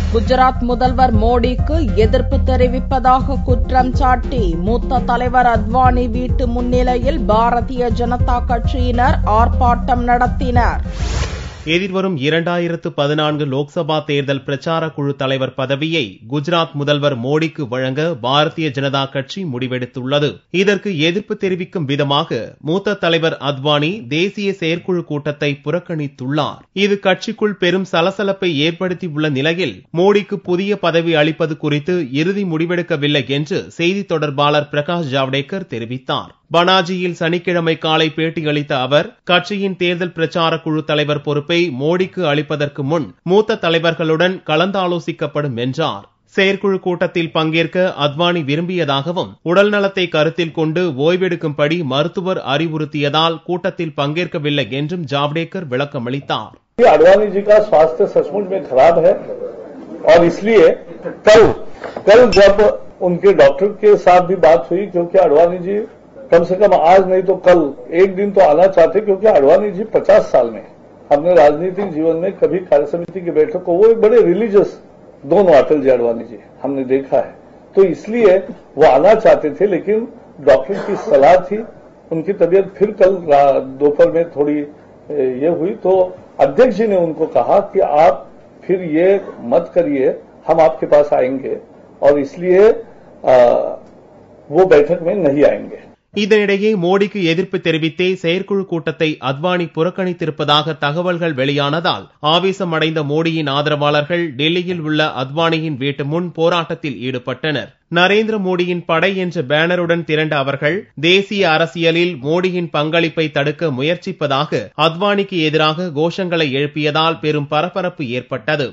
குஜராத் முதல்வர் மோடிக்கு எதிர்ப்பு தெரிவிப்பதாக குற்றம் சாட்டி மூத்த தலைவர் அத்வானி வீட்டு முன்னிலையில் பாரதிய ஜனதா கட்சியினர் ஆர்ப்பாட்டம் நடத்தினர் எதிர்வரும் இரண்டாயிரத்து பதினான்கு லோக்சபா தேர்தல் பிரச்சார குழு தலைவர் பதவியை குஜராத் முதல்வர் மோடிக்கு வழங்க பாரதிய ஜனதா கட்சி முடிவெடுத்துள்ளது இதற்கு எதிர்ப்பு தெரிவிக்கும் விதமாக மூத்த தலைவர் அத்வானி தேசிய செயற்குழு கூட்டத்தை புறக்கணித்துள்ளார் இது கட்சிக்குள் பெரும் சலசலப்பை ஏற்படுத்தியுள்ள நிலையில் மோடிக்கு புதிய பதவி அளிப்பது குறித்து இறுதி முடிவெடுக்கவில்லை என்று செய்தி தொடர்பாளர் பிரகாஷ் ஜவடேகர் தெரிவித்தார் பனாஜியில் சனிக்கிழமை காலை பேட்டியளித்த அவர் கட்சியின் தேர்தல் பிரச்சார குழு தலைவர் பொறுப்பை மோடிக்கு அளிப்பதற்கு முன் மூத்த தலைவர்களுடன் கலந்தாலோசிக்கப்படும் என்றார் செயற்குழு கூட்டத்தில் பங்கேற்க அத்வானி விரும்பியதாகவும் உடல் நலத்தை கருத்தில் கொண்டு ஓய்வெடுக்கும்படி மருத்துவர் அறிவுறுத்தியதால் கூட்டத்தில் பங்கேற்கவில்லை என்றும் ஜாவ்டேகர் விளக்கமளித்தார் अडवाणी जी का स्वास्थ्य सचमुच में खराब है और इसलिए कल कल जब उनके डॉक्टर के साथ भी बात हुई क्योंकि अडवाणी जी कम से कम आज नहीं तो कल एक दिन तो आना चाहते क्योंकि अडवाणी जी 50 साल में अपने राजनीतिक जीवन में कभी कार्य समिति की बैठक को वो एक बड़े रिलीजियस दोनों अटल जी अडवाणी जी हमने देखा है तो इसलिए वो आना चाहते थे लेकिन डॉक्टर की सलाह थी उनकी तबीयत फिर कल दोपहर में थोड़ी ये हुई तो अध्यक्ष जी ने उनको कहा कि आप फिर ये मत करिए हम आपके पास आएंगे और इसलिए आ, वो बैठक में नहीं आएंगे இதனிடையே மோடிக்கு எதிர்ப்பு தெரிவித்தே செயற்குழு கூட்டத்தை அத்வானி புறக்கணித்திருப்பதாக தகவல்கள் வெளியானதால் ஆவேசம் அடைந்த மோடியின் ஆதரவாளர்கள் டெல்லியில் உள்ள அத்வானியின் வீட்டு முன் போராட்டத்தில் ஈடுபட்டனர் நரேந்திர மோடியின் படை என்ற பேனருடன் திரண்ட அவர்கள் தேசிய அரசியலில் மோடியின் பங்களிப்பை தடுக்க முயற்சிப்பதாக அத்வானிக்கு எதிராக கோஷங்களை எழுப்பியதால் பெரும் பரபரப்பு ஏற்பட்டது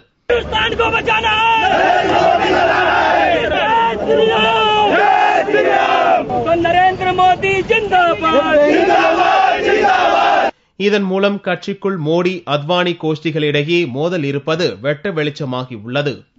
நரேந்திர மோடி ஜிந்தாபாத் இதன் மூலம் கட்சிக்குள் மோடி அத்வானி கோஷ்டிகளிடையே மோதல் இருப்பது வெட்ட வெளிச்சமாகி உள்ளது